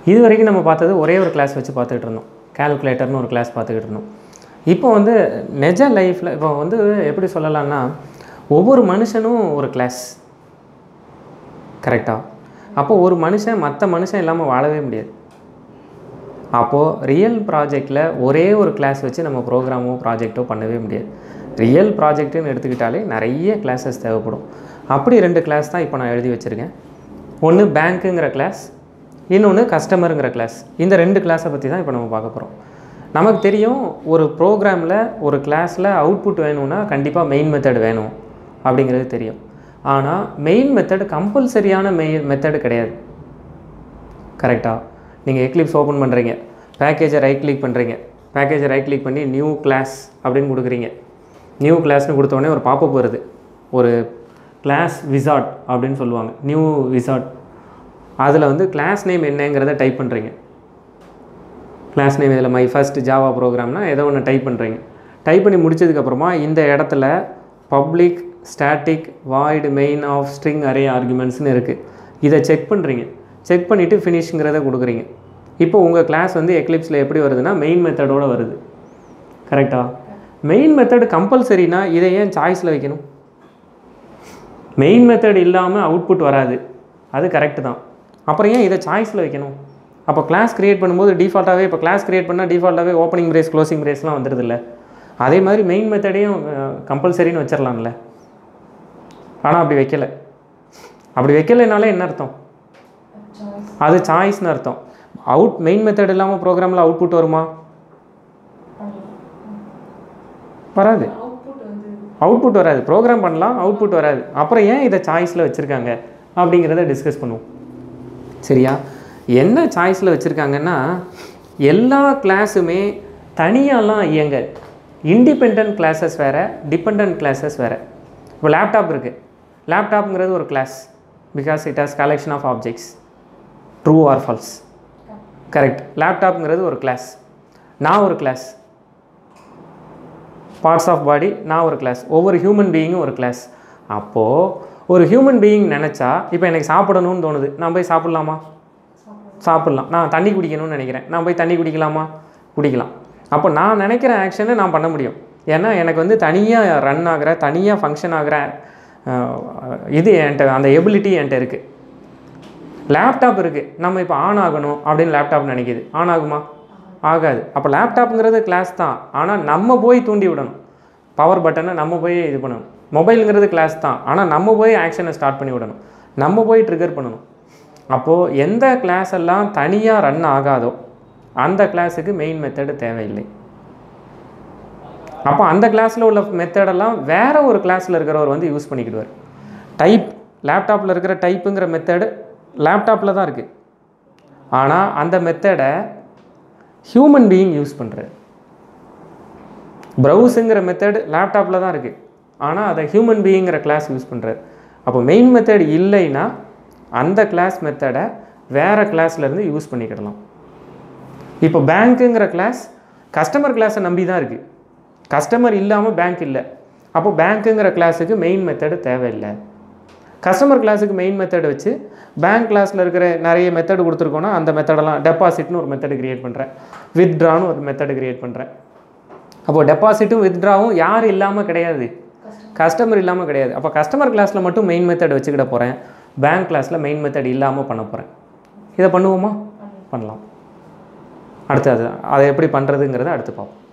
இது வரைக்கும் நம்ம பார்த்தது ஒரே ஒரு கிளாஸ் வச்சு பார்த்துக்கிட்டு இருந்தோம் கால்குலேட்டர்னு ஒரு கிளாஸ் பார்த்துக்கிட்டு இருந்தோம் இப்போ வந்து நிஜ லைஃப்பில் இப்போ வந்து எப்படி சொல்லலாம்னா ஒவ்வொரு மனுஷனும் ஒரு கிளாஸ் கரெக்டாக அப்போ ஒரு மனுஷன் மற்ற மனுஷன் இல்லாமல் வாழவே முடியாது அப்போது ரியல் ப்ராஜெக்டில் ஒரே ஒரு கிளாஸ் வச்சு நம்ம ப்ரோக்ராமோ ப்ராஜெக்ட்டோ பண்ணவே முடியாது ரியல் ப்ராஜெக்ட்டுன்னு எடுத்துக்கிட்டாலே நிறைய கிளாஸஸ் தேவைப்படும் அப்படி ரெண்டு கிளாஸ் தான் இப்போ நான் எழுதி வச்சுருக்கேன் ஒன்று பேங்க்குங்கிற கிளாஸ் இன்னொன்று கஸ்டமருங்கிற கிளாஸ் இந்த ரெண்டு கிளாஸை பற்றி தான் இப்போ நம்ம பார்க்க போகிறோம் நமக்கு தெரியும் ஒரு ப்ரோக்ராமில் ஒரு கிளாஸில் அவுட்புட் வேணும்னா கண்டிப்பாக மெயின் மெத்தட் வேணும் அப்படிங்கிறது தெரியும் ஆனால் மெயின் மெத்தட் கம்பல்சரியான மெயின் மெத்தடு கிடையாது கரெக்டாக நீங்கள் எக்லிப்ஸ் ஓப்பன் பண்ணுறீங்க பேக்கேஜை ரைட் கிளிக் பண்ணுறீங்க பேக்கேஜை ரைட் கிளிக் பண்ணி நியூ கிளாஸ் அப்படின்னு கொடுக்குறீங்க நியூ கிளாஸ்னு கொடுத்த உடனே ஒரு பாப்பப் வருது ஒரு கிளாஸ் விசார்ட் அப்படின்னு சொல்லுவாங்க நியூ விசார்ட் அதில் வந்து கிளாஸ் நேம் என்னங்கிறத டைப் பண்ணுறீங்க கிளாஸ் நேம் இதில் மை ஃபர்ஸ்ட் ஜாவா ப்ரோக்ராம்னா ஏதோ ஒன்று டைப் பண்ணுறீங்க டைப் பண்ணி முடிச்சதுக்கப்புறமா இந்த இடத்துல public static void main of string array ஆர்குமெண்ட்ஸ்னு இருக்குது இதை செக் பண்ணுறீங்க செக் பண்ணிவிட்டு ஃபினிஷ்ங்கிறத கொடுக்குறீங்க இப்போ உங்கள் கிளாஸ் வந்து எக்லிப்ஸில் எப்படி வருதுன்னா மெயின் மெத்தடோடு வருது கரெக்டாக மெயின் மெத்தட் கம்பல்சரினா இதை ஏன் சாய்ஸில் வைக்கணும் மெயின் மெத்தட் இல்லாமல் அவுட்புட் வராது அது கரெக்டு தான் அப்புறம் ஏன் இதை சாய்ஸில் வைக்கணும் அப்போ கிளாஸ் க்ரியேட் பண்ணும்போது டிஃபால்ட்டாகவே இப்போ கிளாஸ் க்ரியேட் பண்ணால் டிஃபால்ட்டாகவே ஓப்பனிங் பிரேஸ் க்ளோசிங் பிரேஸ்லாம் வந்துடுதுல்ல அதே மாதிரி மெயின் மெத்தடையும் கம்பல்சரின்னு வச்சிடலாம்ல ஆனால் அப்படி வைக்கலை அப்படி வைக்கலைனாலே என்ன அர்த்தம் அது சாய்ஸ்னு அர்த்தம் அவுட் மெயின் மெத்தட் இல்லாமல் ப்ரோக்ராமில் அவுட்புட் வருமா வராது அவுட்புட் வராது ப்ரோக்ராம் பண்ணலாம் அவுட்புட் வராது அப்புறம் ஏன் இதை சாய்ஸில் வச்சுருக்காங்க அப்படிங்கிறத டிஸ்கஸ் பண்ணுவோம் சரியா என்ன சாய்ஸில் வச்சுருக்காங்கன்னா எல்லா கிளாஸுமே தனியாலாம் இயங்க இண்டிபெண்ட் கிளாஸஸ் வேறு டிபெண்ட் கிளாஸஸ் வேறு இப்போ லேப்டாப் இருக்குது லேப்டாப்ங்கிறது ஒரு class because it has collection of objects true or false correct லேப்டாப்ங்கிறது ஒரு கிளாஸ் நான் ஒரு கிளாஸ் பார்ட்ஸ் ஆஃப் பாடி நான் ஒரு கிளாஸ் ஒவ்வொரு ஹியூமன் பீயிங்கும் ஒரு கிளாஸ் அப்போது ஒரு ஹியூமன் பீயிங் நினச்சா இப்போ எனக்கு சாப்பிடணும்னு தோணுது நான் போய் சாப்பிட்லாமா சாப்பிட்லாம் நான் தண்ணி குடிக்கணும்னு நினைக்கிறேன் நான் போய் தண்ணி குடிக்கலாமா குடிக்கலாம் அப்போ நான் நினைக்கிற ஆக்ஷனை நான் பண்ண முடியும் ஏன்னா எனக்கு வந்து தனியாக ரன் ஆகிற தனியாக ஃபங்க்ஷன் ஆகிற அஹ், இது என்கிட்ட அந்த எபிலிட்டி என்கிட்ட இருக்குது லேப்டாப் இருக்குது நம்ம இப்போ ஆன் ஆகணும் அப்படின்னு லேப்டாப் நினைக்கிது ஆன் ஆகுமா ஆகாது அப்போ லேப்டாப்புங்கிறது கிளாஸ் தான் ஆனால் நம்ம போய் தூண்டி விடணும் பவர் பட்டனை நம்ம போய் இது பண்ணணும் மொபைலுங்கிறது கிளாஸ் தான் ஆனால் நம்ம போய் ஆக்ஷனை ஸ்டார்ட் பண்ணி விடணும் நம்ம போய் ட்ரிகர் பண்ணணும் அப்போது எந்த கிளாஸ் எல்லாம் தனியாக ரன் ஆகாதோ அந்த கிளாஸுக்கு மெயின் மெத்தடு தேவையில்லை அப்போ அந்த கிளாஸில் உள்ள மெத்தடெல்லாம் வேற ஒரு கிளாஸில் இருக்கிறவர் வந்து யூஸ் பண்ணிக்கிடுவார் டைப் லேப்டாப்பில் இருக்கிற டைப்புங்கிற மெத்தடு லேப்டாப்பில் தான் இருக்குது ஆனால் அந்த மெத்தடை ஹியூமன் பீயிங் யூஸ் பண்ணுறாரு ப்ரௌஸுங்கிற மெத்தட் லேப்டாப்பில் தான் இருக்குது ஆனால் அதை ஹியூமன் பீயிங்கிற கிளாஸ் யூஸ் பண்ணுறாரு அப்போ மெயின் மெத்தட் இல்லைன்னா அந்த கிளாஸ் மெத்தடை வேறு கிளாஸ்லேருந்து யூஸ் பண்ணிக்கிடலாம் இப்போ பேங்க்குங்கிற கிளாஸ் கஸ்டமர் கிளாஸை நம்பி தான் இருக்குது கஸ்டமர் இல்லாமல் பேங்க் இல்லை அப்போ பேங்க்குங்கிற கிளாஸுக்கு மெயின் மெத்தடு தேவையில்லை கஸ்டமர் கிளாஸுக்கு மெயின் மெத்தட் வச்சு பேங்க் கிளாஸில் இருக்கிற நிறைய மெத்தட் கொடுத்துருக்கோன்னா அந்த மெத்தடெல்லாம் டெபாசிட்னு ஒரு மெத்தடு கிரியேட் பண்ணுறேன் வித்ட்ரான்னு ஒரு மெத்தடு கிரியேட் பண்ணுறேன் அப்போது டெபாசிட்டும் வித்ட்ராவும் யார் இல்லாமல் கிடையாது கஸ்டமர் இல்லாமல் கிடையாது அப்போ கஸ்டமர் கிளாஸில் மட்டும் மெயின் மெத்தட் வச்சுக்கிட போகிறேன் பேங்க் கிளாஸில் மெயின் மெத்தட் இல்லாமல் பண்ண போகிறேன் இதை பண்ணுவோமா பண்ணலாம் அடுத்து அது அதை எப்படி பண்ணுறதுங்கிறத அடுத்து பார்ப்போம்